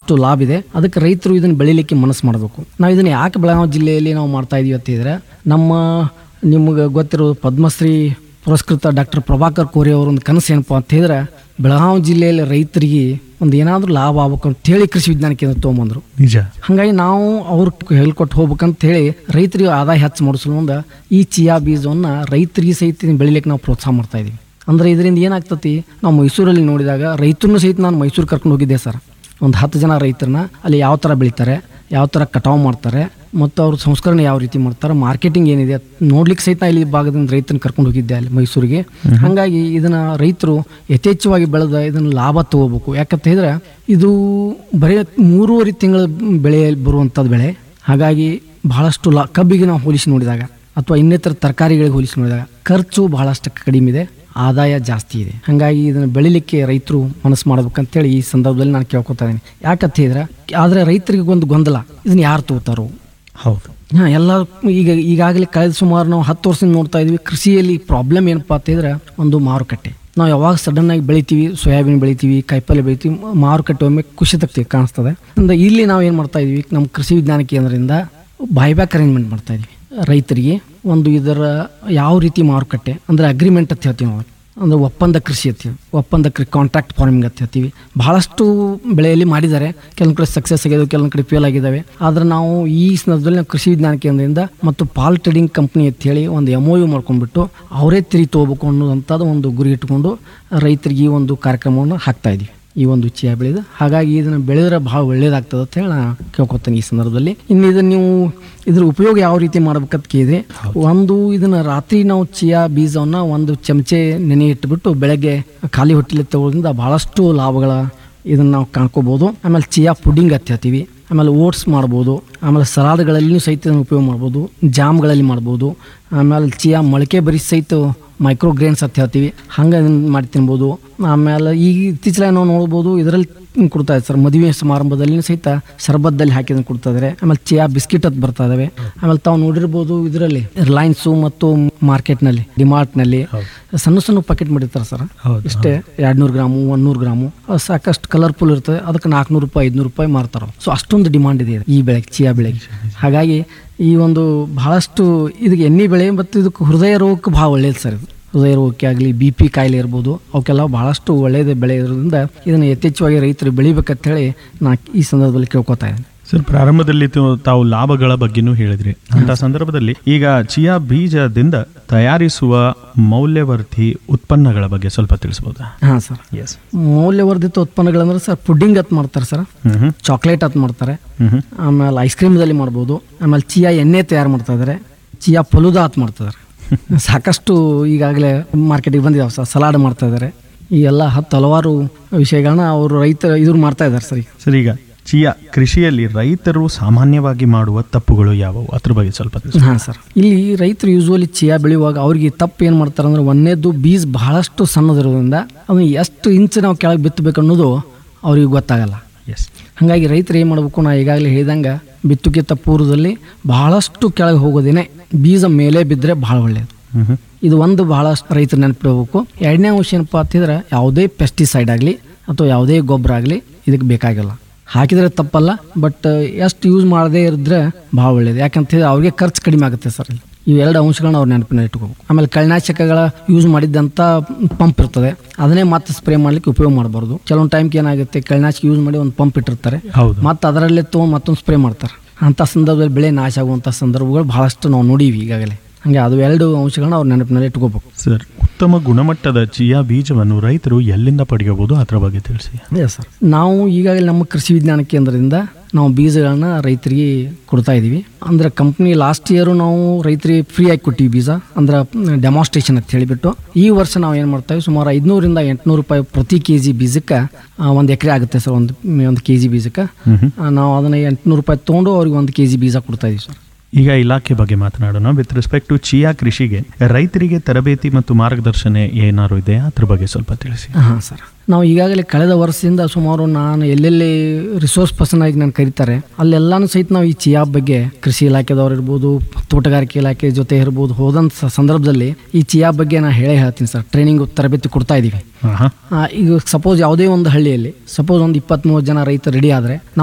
ಬಹಳಷ್ಟು ಲಾಭ ಇದೆ ಅದಕ್ಕೆ ರೈತರು ಇದನ್ನು ಬೆಳಿಲಿಕ್ಕೆ ಮನಸ್ಸು ಮಾಡಬೇಕು ನಾವು ಇದನ್ನು ಯಾಕೆ ಬೆಳಗಾವಿ ಜಿಲ್ಲೆಯಲ್ಲಿ ನಾವು ಮಾಡ್ತಾ ಇದೀವಿ ಅಂತಿದ್ರೆ ನಮ್ಮ ನಿಮಗೆ ಗೊತ್ತಿರೋ ಪದ್ಮಶ್ರೀ ಪುರಸ್ಕೃತ ಡಾಕ್ಟರ್ ಪ್ರಭಾಕರ್ ಕೋರಿ ಅವರ ಒಂದು ಕನಸು ಏನಪ್ಪ ಅಂತ ಹೇಳಿದ್ರೆ ಬೆಳಗಾವಿ ಜಿಲ್ಲೆಯಲ್ಲಿ ರೈತರಿಗೆ ಒಂದು ಏನಾದರೂ ಲಾಭ ಆಗ್ಬೇಕು ಅಂತ ಹೇಳಿ ಕೃಷಿ ವಿಜ್ಞಾನ ಕೇಂದ್ರ ತೊಗೊಂಬಂದರು ನಿಜ ಹಾಗಾಗಿ ನಾವು ಅವ್ರು ಹೇಳ್ಕೊಟ್ಟು ಹೋಗ್ಬೇಕಂತ ಹೇಳಿ ರೈತರಿಗೆ ಆದಾಯ ಹೆಚ್ಚು ಮಾಡಿಸಲು ಮುಂದೆ ಈ ಚಿಯಾ ಬೀಜವನ್ನು ರೈತರಿಗೆ ಸಹಿತ ಬೆಳಿಲಿಕ್ಕೆ ನಾವು ಪ್ರೋತ್ಸಾಹ ಮಾಡ್ತಾ ಇದೀವಿ ಅಂದರೆ ಇದರಿಂದ ಏನಾಗ್ತತಿ ನಾವು ಮೈಸೂರಲ್ಲಿ ನೋಡಿದಾಗ ರೈತರನ್ನು ಸಹಿತ ನಾನು ಮೈಸೂರು ಕರ್ಕೊಂಡು ಹೋಗಿದ್ದೆ ಸರ್ ಒಂದು ಹತ್ತು ಜನ ರೈತರನ್ನ ಅಲ್ಲಿ ಯಾವ ಥರ ಬೆಳಿತಾರೆ ಯಾವ ಥರ ಕಟಾವು ಮಾಡ್ತಾರೆ ಮತ್ತು ಅವ್ರ ಸಂಸ್ಕರಣೆ ಯಾವ ರೀತಿ ಮಾಡ್ತಾರೆ ಮಾರ್ಕೆಟಿಂಗ್ ಏನಿದೆ ನೋಡ್ಲಿಕ್ಕೆ ಸಹಿತ ಇಲ್ಲಿ ಭಾಗದಿಂದ ರೈತನ ಕರ್ಕೊಂಡು ಹೋಗಿದ್ದೆ ಅಲ್ಲಿ ಮೈಸೂರಿಗೆ ಹಾಗಾಗಿ ಇದನ್ನ ರೈತರು ಯಥೇಚ್ಛವಾಗಿ ಬೆಳೆದ ಇದನ್ನ ಲಾಭ ತಗೋಬೇಕು ಯಾಕಂತ ಹೇಳಿದ್ರೆ ಇದು ಬರೀ ಮೂರುವರೆ ತಿಂಗಳ ಬೆಳೆ ಬರುವಂಥದ್ದು ಬೆಳೆ ಹಾಗಾಗಿ ಬಹಳಷ್ಟು ಲಾ ಕಬ್ಬಿಗೆ ನಾವು ಹೋಲಿಸಿ ನೋಡಿದಾಗ ಅಥವಾ ಇನ್ನಿತರ ತರಕಾರಿಗಳಿಗೆ ಹೋಲಿಸಿ ನೋಡಿದಾಗ ಖರ್ಚು ಬಹಳಷ್ಟು ಕಡಿಮೆ ಇದೆ ಆದಾಯ ಜಾಸ್ತಿ ಇದೆ ಹಾಗಾಗಿ ಇದನ್ನು ಬೆಳಿಲಿಕ್ಕೆ ರೈತರು ಮನಸ್ಸು ಮಾಡ್ಬೇಕಂತೇಳಿ ಈ ಸಂದರ್ಭದಲ್ಲಿ ನಾನು ಕೇಳ್ಕೊತಾ ಇದ್ದೀನಿ ಯಾಕಂತ ಹೇಳಿದ್ರೆ ಆದರೆ ರೈತರಿಗೆ ಒಂದು ಗೊಂದಲ ಇದನ್ನ ಯಾರು ತಗೋತಾರೋ ಹೌದು ಹಾಂ ಎಲ್ಲ ಈಗ ಈಗಾಗಲೇ ಕಳೆದ ಸುಮಾರು ನಾವು ಹತ್ತು ವರ್ಷದಿಂದ ನೋಡ್ತಾ ಇದ್ವಿ ಕೃಷಿಯಲ್ಲಿ ಪ್ರಾಬ್ಲಮ್ ಏನಪ್ಪ ಅಂತ ಹೇಳಿದ್ರೆ ಒಂದು ಮಾರುಕಟ್ಟೆ ನಾವು ಯಾವಾಗ ಸಡನ್ ಆಗಿ ಬೆಳಿತೀವಿ ಸೋಯಾಬೀನ್ ಬೆಳಿತೀವಿ ಕಾಯಿಪಲ್ಲೆ ಬೆಳಿತೀವಿ ಮ- ಮಾರುಕಟ್ಟೆ ಒಮ್ಮೆ ಕುಸಿತಕ್ಕೆ ಕಾಣಿಸ್ತದೆ ಅಂದ್ರೆ ಇಲ್ಲಿ ನಾವು ಏನು ಮಾಡ್ತಾ ಇದೀವಿ ನಮ್ಮ ಕೃಷಿ ವಿಜ್ಞಾನ ಕೇಂದ್ರದಿಂದ ಬೈಬ್ಯಾಕ್ ಅರೇಂಜ್ಮೆಂಟ್ ಮಾಡ್ತಾ ಇದೀವಿ ರೈತರಿಗೆ ಒಂದು ಇದರ ಯಾವ ರೀತಿ ಮಾರುಕಟ್ಟೆ ಅಂದರೆ ಅಗ್ರಿಮೆಂಟ್ ಅಂತ ಹೇಳ್ತೀವಿ ನಾವು ಅಂದರೆ ಒಪ್ಪಂದ ಕೃಷಿ ಅಂತೀವಿ ಒಪ್ಪಂದ ಕೃ ಕಾಂಟ್ರಾಕ್ಟ್ ಫಾರ್ಮಿಂಗ್ ಅಂತ ಹೇಳ್ತೀವಿ ಬಹಳಷ್ಟು ಬೆಳೆಯಲ್ಲಿ ಮಾಡಿದ್ದಾರೆ ಕೆಲವೊಂದು ಕಡೆ ಸಕ್ಸಸ್ ಆಗಿದೆ ಕೆಲವೊಂದು ಕಡೆ ಫೇಲ್ ಆಗಿದ್ದಾವೆ ಆದರೆ ನಾವು ಈ ಸಂದರ್ಭದಲ್ಲಿ ನಾವು ಕೃಷಿ ವಿಜ್ಞಾನ ಕೇಂದ್ರದಿಂದ ಮತ್ತು ಪಾಲ್ ಟ್ರೇಡಿಂಗ್ ಕಂಪ್ನಿ ಅಂತ ಹೇಳಿ ಒಂದು ಎಮ್ ಒ ಯು ಮಾಡ್ಕೊಂಡ್ಬಿಟ್ಟು ಅವರೇ ತಿರಿ ತೊಗೋಬೇಕು ಅನ್ನೋದಂಥದ್ದು ಒಂದು ಗುರಿ ಇಟ್ಕೊಂಡು ರೈತರಿಗೆ ಈ ಒಂದು ಕಾರ್ಯಕ್ರಮವನ್ನು ಹಾಕ್ತಾ ಇದೀವಿ ಈ ಒಂದು ಚಿಯಾ ಬೆಳೆದು ಹಾಗಾಗಿ ಇದನ್ನು ಬೆಳೆದ್ರೆ ಭಾಳ ಒಳ್ಳೇದಾಗ್ತದೆ ಅಂತ ಹೇಳಿ ನಾನು ಕೇಳ್ಕೊತೇನೆ ಈ ಸಂದರ್ಭದಲ್ಲಿ ಇನ್ನು ಇದನ್ನು ನೀವು ಇದ್ರ ಉಪಯೋಗ ಯಾವ ರೀತಿ ಮಾಡ್ಬೇಕಂತ ಕೇಳಿದ್ರೆ ಒಂದು ಇದನ್ನ ರಾತ್ರಿ ನಾವು ಚಿಯಾ ಬೀಜವನ್ನು ಒಂದು ಚಮಚೆ ನೆನೆ ಇಟ್ಬಿಟ್ಟು ಬೆಳಗ್ಗೆ ಖಾಲಿ ಹೊಟ್ಟೆಲಿ ತಗೊಳ್ಳೋದ್ರಿಂದ ಬಹಳಷ್ಟು ಲಾಭಗಳ ಇದನ್ನು ನಾವು ಕಾಣ್ಕೋಬೋದು ಆಮೇಲೆ ಚಿಯಾ ಪುಡಿಂಗ್ ಅಂತ ಹೇಳ್ತೀವಿ ಆಮೇಲೆ ಓಟ್ಸ್ ಮಾಡ್ಬೋದು ಆಮೇಲೆ ಸಲಾಡ್ಗಳಲ್ಲಿಯೂ ಸಹಿತ ಇದನ್ನ ಉಪಯೋಗ ಮಾಡ್ಬೋದು ಜಾಮ್ಗಳಲ್ಲಿ ಮಾಡ್ಬೋದು ಆಮೇಲೆ ಚಿಯಾ ಮೊಳಕೆ ಬರೀ ಸಹಿತ ಮೈಕ್ರೋ ಗ್ರೇನ್ಸ್ ಅಂತ ಹೇಳ್ತೀವಿ ಹಂಗೆ ಮಾಡಿ ತಿನ್ಬೋದು ಆಮೇಲೆ ಈಗ ಇತ್ತೀಚೆಗೆ ನಾವು ನೋಡ್ಬೋದು ಇದರಲ್ಲಿ ಕೊಡ್ತಾ ಇದೆ ಸರ್ ಮದುವೆ ಸಮಾರಂಭದಲ್ಲಿ ಸಹಿತ ಶರಬತ್ತಲ್ಲಿ ಹಾಕಿದನ್ನು ಕೊಡ್ತಾ ಇದ್ದಾರೆ ಆಮೇಲೆ ಚಿಯಾ ಬಿಸ್ಕಿಟ್ ಅಂತ ಬರ್ತಾ ಇದಾವೆ ಆಮೇಲೆ ತಾವು ನೋಡಿರ್ಬೋದು ಇದರಲ್ಲಿ ರಿಲಯನ್ಸು ಮತ್ತು ಮಾರ್ಕೆಟ್ನಲ್ಲಿ ಡಿಮಾರ್ಟ್ನಲ್ಲಿ ಸಣ್ಣ ಸಣ್ಣ ಪ್ಯಾಕೆಟ್ ಮಾಡಿರ್ತಾರೆ ಸರ್ ಹೌದು, ಇಷ್ಟೇ ಎರಡ್ನೂರು ಗ್ರಾಮು ಒಂದೂರು ಗ್ರಾಮು ಅದು ಸಾಕಷ್ಟು ಕಲರ್ಫುಲ್ ಇರ್ತದೆ ಅದಕ್ಕೆ ನಾಲ್ಕುನೂರು ರೂಪಾಯಿ ಐದುನೂರು ರೂಪಾಯಿ ಮಾರ್ತಾರೆ ಸೊ ಅಷ್ಟೊಂದು ಡಿಮಾಂಡ್ ಇದೆ ಈ ಬೆಳೆ ಚಿಯಾ ಬೆಳೆಗೆ ಹಾಗಾಗಿ ಈ ಒಂದು ಬಹಳಷ್ಟು ಇದಕ್ಕೆ ಎಣ್ಣೆ ಬೆಳೆ ಮತ್ತು ಇದಕ್ಕೆ ಹೃದಯ ರೋಗಕ್ಕೆ ಭಾಳ ಒಳ್ಳೇದು ಸರ್ ಇದು ಹೃದಯ ರೋಗಕ್ಕೆ ಆಗಲಿ ಬಿ ಪಿ ಕಾಯಿಲೆ ಇರ್ಬೋದು ಅವಕ್ಕೆಲ್ಲ ಬಹಳಷ್ಟು ಒಳ್ಳೆಯದೇ ಬೆಳೆ ಇರೋದ್ರಿಂದ ಇದನ್ನು ಯಥೇಚ್ಛವಾಗಿ ರೈತರು ಬೆಳಿಬೇಕಂತ ಹೇಳಿ ನಾ ಈ ಸಂದರ್ಭದಲ್ಲಿ ಕೇಳ್ಕೊತಾ ಇದ್ದೀನಿ ಸರ್ ಪ್ರಾರಂಭದಲ್ಲಿ ತು- ತಾವು ಲಾಭಗಳ ಬಗ್ಗೆನೂ ಹೇಳಿದ್ರಿ ಅಂತ ಸಂದರ್ಭದಲ್ಲಿ ಈಗ ಚಿಯಾ ಬೀಜದಿಂದ ತಯಾರಿಸುವ ಮೌಲ್ಯವರ್ಧಿ ಉತ್ಪನ್ನಗಳ ಬಗ್ಗೆ ಸ್ವಲ್ಪ ತಿಳಿಸ್ಬೋದಾ ಹಾಂ ಸರ್ ಎಸ್ ಮೌಲ್ಯವರ್ಧಿತ ಉತ್ಪನ್ನಗಳಂದ್ರೆ ಸರ್ ಪುಡ್ಡಿಂಗ್ ಅಂತ ಮಾಡ್ತಾರೆ ಸರ್ ಹ್ಮ್ ಹ್ಮ್ ಚಾಕ್ಲೇಟ್ ಅಂತ ಮಾಡ್ತಾರೆ ಹ್ಮ್ ಹ್ಮ್ ಆಮೇಲೆ ಐಸ್ ಕ್ರೀಮ್ದಲ್ಲಿ ಮಾಡ್ಬೋದು ಆಮೇಲೆ ಚಿಯಾ ಎಣ್ಣೆ ತಯಾರು ಮಾಡ್ತಾ ಇದ್ದಾರೆ ಚಿಯಾ ಫಲುದಾ ಅಂತ ಮಾಡ್ತಿದ್ದಾರೆ ಸಾಕಷ್ಟು ಈಗಾಗಲೇ ಮಾರ್ಕೆಟಿಗೆ ಬಂದಿದ್ದಾವೆ ಸರ್ ಸಲಾಡ್ ಮಾಡ್ತಾ ಇದ್ದಾರೆ ಈ ಎಲ್ಲ ಹತ್ತು ಹಲವಾರು ವಿಷಯಗಳನ್ನ ಅವರು ರೈತ ಇವ್ರು ಮಾಡ್ತಾ ಇದ್ದಾರೆ ಸರ್ ಈಗ ಸರ್ ಈಗ ಚಿಯಾ ಕೃಷಿಯಲ್ಲಿ ರೈತರು ಸಾಮಾನ್ಯವಾಗಿ ಮಾಡುವ ತಪ್ಪುಗಳು ಯಾವುವು ಅದ್ರ ಬಗ್ಗೆ ಸ್ವಲ್ಪ ತಿಳಿಸಿ ಹಾಂ ಸರ್ ಇಲ್ಲಿ ರೈತರು ಯೂಶ್ವಲಿ ಚಿಯಾ ಬೆಳೆಯುವಾಗ ಅವ್ರಿಗೆ ತಪ್ಪು ಏನು ಮಾಡ್ತಾರೆ ಅಂದ್ರೆ ಒಂದೇದು ಬೀಜ ಬಹಳಷ್ಟು ಸಣ್ಣದಿರೋದ್ರಿಂದ ಅದನ್ನು ಎಷ್ಟು ಇಂಚು ನಾವು ಕೆಳಗೆ ಬಿತ್ತಬೇಕು ಅನ್ನೋದು ಅವ್ರಿಗೆ ಗೊತ್ತಾಗಲ್ಲ ಎಸ್ ಹಾಗಾಗಿ ರೈತರು ಏನು ಮಾಡಬೇಕು ನಾ ಈಗಾಗಲೇ ಹೇಳ್ದಂಗೆ ಬಿತ್ತುಕಿಂತ ಪೂರ್ವದಲ್ಲಿ ಬಹಳಷ್ಟು ಕೆಳಗೆ ಹೋಗೋದೇನೆ ಬೀಜ ಮೇಲೆ ಬಿದ್ದರೆ ಭಾಳ ಒಳ್ಳೆಯದು ಹ್ಮ್ ಹ್ಮ್ ಇದು ಒಂದು ಬಹಳಷ್ಟು ರೈತರು ನೆನಪಿಡಬೇಕು ಎರಡನೇ ಅಂಶ ಏನಪ್ಪ ಅಂತಿದ್ರೆ ಯಾವುದೇ ಪೆಸ್ಟಿಸೈಡ್ ಆಗಲಿ ಅಥವಾ ಯಾವುದೇ ಗೊಬ್ಬರ ಆಗಲಿ ಇದಕ್ಕೆ ಬೇಕಾಗಿಲ್ಲ ಹಾಕಿದರೆ ತಪ್ಪಲ್ಲ ಬಟ್ ಎಷ್ಟು ಯೂಸ್ ಮಾಡದೇ ಇದ್ರೆ ಭಾಳ ಒಳ್ಳೇದು ಯಾಕಂತ ಹೇಳಿದ್ರೆ ಅವ್ರಿಗೆ ಖರ್ಚು ಕಡಿಮೆ ಆಗುತ್ತೆ ಸರ್ ಇಲ್ಲಿ ಇವೆರಡು ಅಂಶಗಳನ್ನ ಅವ್ರು ನೆನಪಿನ ಇಟ್ಕೋಬೇಕು ಆಮೇಲೆ ಕಳೆನಾಶಕಗಳ ಯೂಸ್ ಮಾಡಿದ್ದಂಥ ಪಂಪ್ ಇರ್ತದೆ ಅದನ್ನೇ ಮತ್ತೆ ಸ್ಪ್ರೇ ಮಾಡ್ಲಿಕ್ಕೆ ಉಪಯೋಗ ಮಾಡಬಾರ್ದು ಕೆಲವೊಂದು ಟೈಮ್ಗೆ ಏನಾಗುತ್ತೆ ಕಳೆನಾಶಕ ಯೂಸ್ ಮಾಡಿ ಒಂದು ಪಂಪ್ ಇಟ್ಟಿರ್ತಾರೆ ಹೌದು ಮತ್ತು ಅದರಲ್ಲೇ ತೊಗೊಂಡು ಮತ್ತೊಂದು ಸ್ಪ್ರೇ ಮಾಡ್ತಾರೆ ಅಂಥ ಸಂದರ್ಭದಲ್ಲಿ ಬೆಳೆ ನಾಶ ಆಗುವಂಥ ಸಂದರ್ಭಗಳು ಬಹಳಷ್ಟು ನಾವು ನೋಡೀವಿ ಈಗಾಗಲೇ ಹಾಗೆ ಅದು ಎರಡು ಅಂಶಗಳನ್ನ ಅವ್ರು ನೆನಪಿನಲ್ಲಿ ಇಟ್ಕೋಬೇಕು ಸರ್ ಉತ್ತಮ ಗುಣಮಟ್ಟದ ಚಿಯಾ ಬೀಜವನ್ನು ರೈತರು ಎಲ್ಲಿಂದ ಪಡೆಯಬಹುದು ಅದರ ಬಗ್ಗೆ ತಿಳಿಸಿ ಎಸ್ ಸರ್ ನಾವು ಈಗಾಗಲೇ ನಮ್ಮ ಕೃಷಿ ವಿಜ್ಞಾನ ಕೇಂದ್ರದಿಂದ ನಾವು ಬೀಜಗಳನ್ನ ರೈತರಿಗೆ ಕೊಡ್ತಾ ಇದ್ದೀವಿ ಅಂದ್ರೆ ಕಂಪ್ನಿ ಲಾಸ್ಟ್ ಇಯರು ನಾವು ರೈತರಿಗೆ ಫ್ರೀ ಆಗಿ ಕೊಟ್ಟಿವಿ ಬೀಜ ಅಂದ್ರೆ ಡೆಮಾನ್ಸ್ಟ್ರೇಷನ್ ಅಂತ ಹೇಳಿಬಿಟ್ಟು ಈ ವರ್ಷ ನಾವು ಏನು ಮಾಡ್ತಾವೆ ಸುಮಾರು ಐದುನೂರಿಂದ ಎಂಟುನೂರು ರೂಪಾಯಿ ಪ್ರತಿ ಕೆ ಜಿ ಬೀಜಕ್ಕೆ ಒಂದು ಎಕರೆ ಆಗುತ್ತೆ ಸರ್ ಒಂದು ಒಂದು ಕೆ ಜಿ ಬೀಜಕ್ಕೆ ಹ್ಮ್ ಹ್ಮ್. ಆ, ನಾವು ಅದನ್ನು ಎಂಟುನೂರು ರೂಪಾಯಿ ತೊಗೊಂಡು ಅವ್ರಿಗೆ ಒಂದು ಕೆ ಜಿ ಬೀಜ ಕೊಡ್ತಾ ಇದೀವಿ ಸರ್ ಈಗ ಇಲಾಖೆ ಬಗ್ಗೆ ಮಾತನಾಡೋಣ ವಿತ್ ರೆಸ್ಪೆಕ್ಟ್ ಟು ಚಿಯಾ ಕೃಷಿಗೆ ರೈತರಿಗೆ ತರಬೇತಿ ಮತ್ತು ಮಾರ್ಗದರ್ಶನ ಏನಾದ್ರು ಇದೆಯಾ ಅದ್ರ ಬಗ್ಗೆ ಸ್ವಲ್ಪ ತಿಳಿಸಿ ಹಾಂ ಸರ್ ನಾವು ಈಗಾಗಲೇ ಕಳೆದ ವರ್ಷದಿಂದ ಸುಮಾರು ನಾನು ಎಲ್ಲೆಲ್ಲಿ ರಿಸೋರ್ಸ್ ಪರ್ಸನ್ ಆಗಿ ನಾನು ಕರೀತಾರೆ ಅಲ್ಲೆಲ್ಲಾನು ಸಹಿತ ನಾವು ಈ ಚಿಯಾ ಬಗ್ಗೆ ಕೃಷಿ ಇಲಾಖೆದವ್ರು ಇರ್ಬೋದು ತೋಟಗಾರಿಕೆ ಇಲಾಖೆ ಜೊತೆ ಇರ್ಬೋದು ಹೋದಂಥ ಸ- ಸಂದರ್ಭದಲ್ಲಿ ಈ ಚಿಯಾ ಬಗ್ಗೆ ನಾನು ಹೇಳೇ ಹೇಳ್ತೀನಿ ಸರ್ ಟ್ರೈನಿಂಗ್ ತರಬೇತಿ ಕೊಡ್ತಾ ಇದ್ದೀವಿ ಆಹಾ. ಆ, ಈಗ ಸಪೋಸ್ ಯಾವುದೇ ಒಂದು ಹಳ್ಳಿಯಲ್ಲಿ ಸಪೋಸ್ ಒಂದು ಇಪ್ಪತ್ತ್ಮೂರು ಜನ ರೈತರು ರೆಡಿ ಆದರೆ